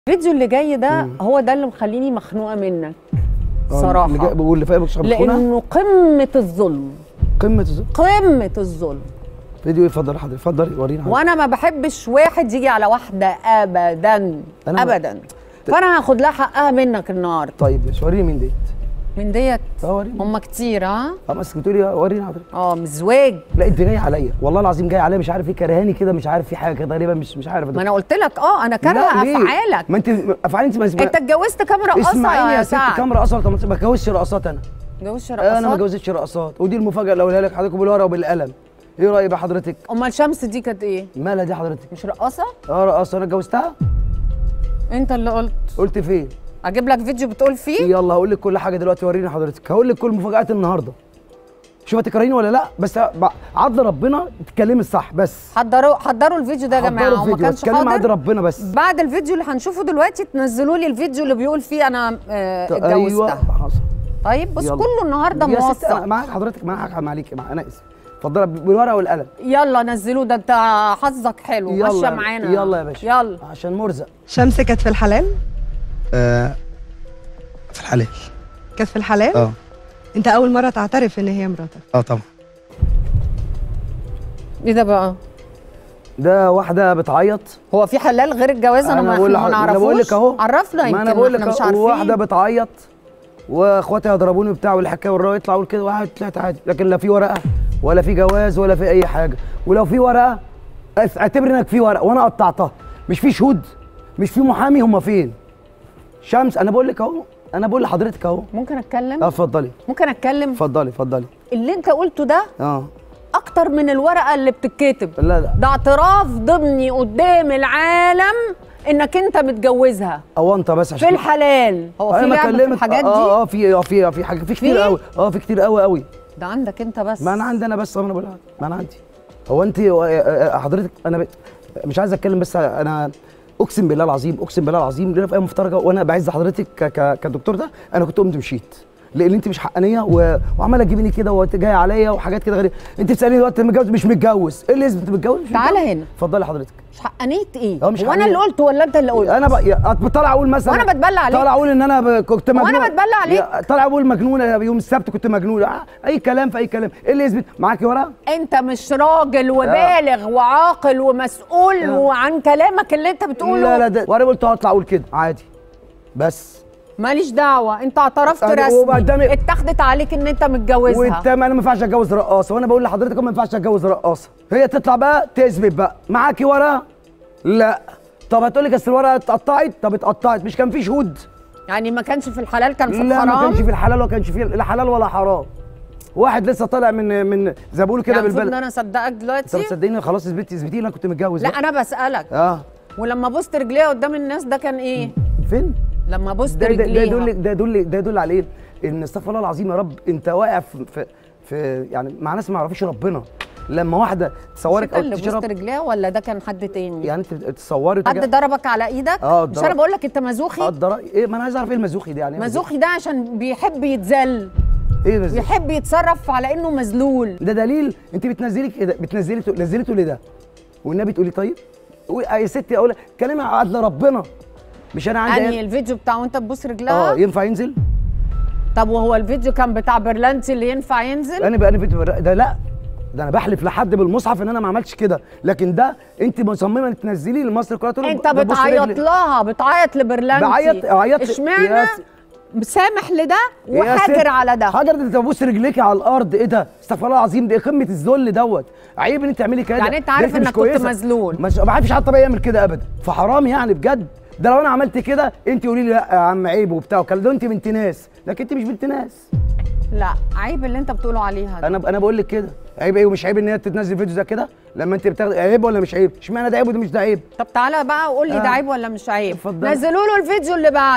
الفيديو اللي جاي ده هو ده اللي مخليني مخنوقه منك صراحه اللي جاي واللي فاهم مش لأن... لانه قمه الظلم قمه الظلم قمه الظلم فيديو ايه اتفضل حضرتك اتفضل ورينا حضرتك. وانا ما بحبش واحد يجي على واحده ابدا أنا ب- ابدا فانا هاخد لها حقها منك النهارده طيب ماشي وريني مين ديت من ديت اه وريني هم كتير ها اه بس بتقولي وريني حضرتك اه مزواج لا انت جاي عليا والله العظيم جاي عليا مش عارف ايه كرهاني كده مش عارف في حاجه كده غريبه مش مش عارف ما انا قلت لك اه انا كارهه لا، ليه؟ افعالك ما انت افعال انت ما انت اتجوزت كام رقاصه اسمعيني يا ست سعد؟ كام رقاصه طب ما اتجوزش رقاصات انا اتجوزت انا ما رقاصات اتجوزتش رقاصات ودي المفاجاه اللي اقولها لك حضرتك بالورقه وبالقلم ايه راي بقى حضرتك امال شمس دي كانت ايه مالها دي حضرتك مش رقاصه اه رقاصه انا اتجوزتها انت اللي قلت قلت فين اجيب لك فيديو بتقول فيه يلا هقول لك كل حاجه دلوقتي وريني حضرتك هقول لك كل مفاجات النهارده شوف هتكرهيني ولا لا بس ب- عدل ربنا تتكلمي الصح بس حضروا حضروا الفيديو ده يا جماعه حضروا هو ما الفيديو بس كانش اتكلمي عدل حاضر ربنا بس بعد الفيديو اللي هنشوفه دلوقتي تنزلوا لي الفيديو اللي بيقول فيه انا آه، ط- اتجوزتها حصل طيب بص يلا. كله النهارده يا ست انا موثق معاك حضرتك معاك معاك مع انا اسف اتفضلي بالورقه والقلم يلا نزلوه ده انت حظك حلو ماشيه معانا يلا يا باشا يلا عشان مرزق شمس كانت في الحلال آه في الحلال كانت في الحلال اه انت اول مره تعترف ان هي مراتك اه طبعا ايه ده بقى ده واحده بتعيط هو في حلال غير الجواز انا ما بقول إحنا ما لحضرتك- انا بقول لك نعرفوش اهو عرفنا ما يمكن انا بقول لك احنا مش أهو، عارفين واحده بتعيط واخواتي هيضربوني وبتاع والحكايه والروايه يطلع اقول كده واحد طلعت عادي لكن لا في ورقه ولا في جواز ولا في اي حاجه ولو في ورقه أس- اعتبر انك في ورقه وانا قطعتها مش في شهود مش في محامي هم فين شمس انا بقول لك اهو انا بقول لحضرتك اهو ممكن اتكلم اه اتفضلي ممكن اتكلم اتفضلي اتفضلي اللي انت قلته ده اه اكتر من الورقه اللي بتتكتب لا لا ده اعتراف ضمني قدام العالم انك انت متجوزها او انت بس في عشان الحلال هو في أنا لعب في بكلمك- الحاجات دي اه اه في اه في في حاجه في كتير في؟ قوي اه في كتير قوي قوي ده عندك انت بس ما انا عندي انا بس ما انا بقول لك، ما انا عندي هو انت آه، آه، حضرتك انا ب... مش عايز اتكلم بس انا اقسم بالله العظيم اقسم بالله العظيم لنا في اي مفترجه وانا بعز حضرتك ك... ك... كدكتور ده انا كنت قمت مشيت لان انت مش حقانيه و... وعماله تجيبيني كده وجايه عليا وحاجات كده غريبه انت بتسالني دلوقتي متجوز مش متجوز ايه اللي يثبت متجوز مش تعالى متجوز؟ هنا. اتفضلي حضرتك مش حقانيه ايه اه مش هو انا حقانية. اللي قلت ولا انت اللي قلت انا ب... يا- بطلع اقول مثلا وأنا بتبلى عليك؟ طالع اقول ان انا ب... كنت هو أنا مجنون بتبلى عليك؟ يا- طالع اقول مجنونه يوم السبت كنت مجنونه آه، اي كلام في اي كلام ايه اللي يثبت معاكي ورقه انت مش راجل وبالغ وعاقل ومسؤول آه. وعن كلامك اللي انت بتقوله لا لا ده وانا قلت هطلع اقول كده عادي بس ماليش دعوه انت اعترفت أنا- رسمي وبعدين- اتاخدت عليك ان انت متجوزها وانت ما انا ما ينفعش اتجوز رقاصه وانا بقول لحضرتك ما ينفعش اتجوز رقاصه هي تطلع بقى تثبت بقى معاكي ورقه لا طب هتقول لك اصل الورقه اتقطعت طب اتقطعت مش كان في شهود يعني ما كانش في الحلال كان في لا ما الحرام كانش في الحلال وما كانش في لا حلال ولا حرام واحد لسه طالع من من زي ما بيقولوا كده يعني المفروض ان بالبلد انا اصدقك طب دلوقتي تصدقيني خلاص اثبتي اثبتي انا كنت متجوز لا بقى. انا بسالك اه ولما بوست رجليها قدام الناس ده كان ايه فين لما بوست ده ده ده رجليها يدل ده يدل ده يدل على ايه؟ ان استغفر الله العظيم يا رب انت واقع في, في, في يعني مع ناس ما يعرفوش ربنا لما واحده تصورك انت اللي او بوست تشرب رجليها ولا ده كان حد تاني يعني انت تصوري حد ضربك على ايدك اه، مش ضرب. انا بقول لك انت مزوخي قدر ايه ما انا عايز اعرف ايه المزوخي ده يعني إيه مزوخي ده عشان بيحب يتذل ايه مزوخي؟ بيحب يتصرف على انه مذلول ده دليل انت بتنزلي كده بتنزلي نزلته ليه ده؟ والنبي تقولي طيب قولي- يا ستي اقول لك كلمه عدل ربنا مش انا عندي انهي الفيديو بتاع وانت تبوس رجلها اه ينفع ينزل؟ طب وهو الفيديو كان بتاع برلانتي اللي ينفع ينزل انا بقى انا فيديو ده لا ده انا بحلف لحد بالمصحف ان انا ما عملتش كده لكن ده انت مصممه تنزلي لمصر كلها تقول انت ببص بتعيط رجلي. لها بتعيط لبرلانتي بعيط عيطت اشمعنى يا س- سامح لده يا وحاجر ست، على ده حجر ده انت ببص رجليكي على الارض ايه ده استغفر الله العظيم ده قمه الذل دوت عيب ان انت تعملي كده يعني انت ده عارف مش انك كنت كويسة. مذلول. مش ما عارفش حد طبيعي يعمل كده ابدا فحرام يعني بجد ده لو انا عملت كده انت قولي لي لا يا عم عيب وبتاع وكلام ده انت بنت ناس لكن انت مش بنت ناس لا عيب اللي انت بتقوله عليها ده. انا انا بقول لك كده عيب ايه ومش عيب ان هي تتنزل فيديو زي كده لما انت بتاخد عيب ولا مش عيب اشمعنى ده عيب وده مش ده عيب طب تعالى بقى وقول لي ده آه. عيب ولا مش عيب اتفضل. نزلوا له الفيديو اللي بعد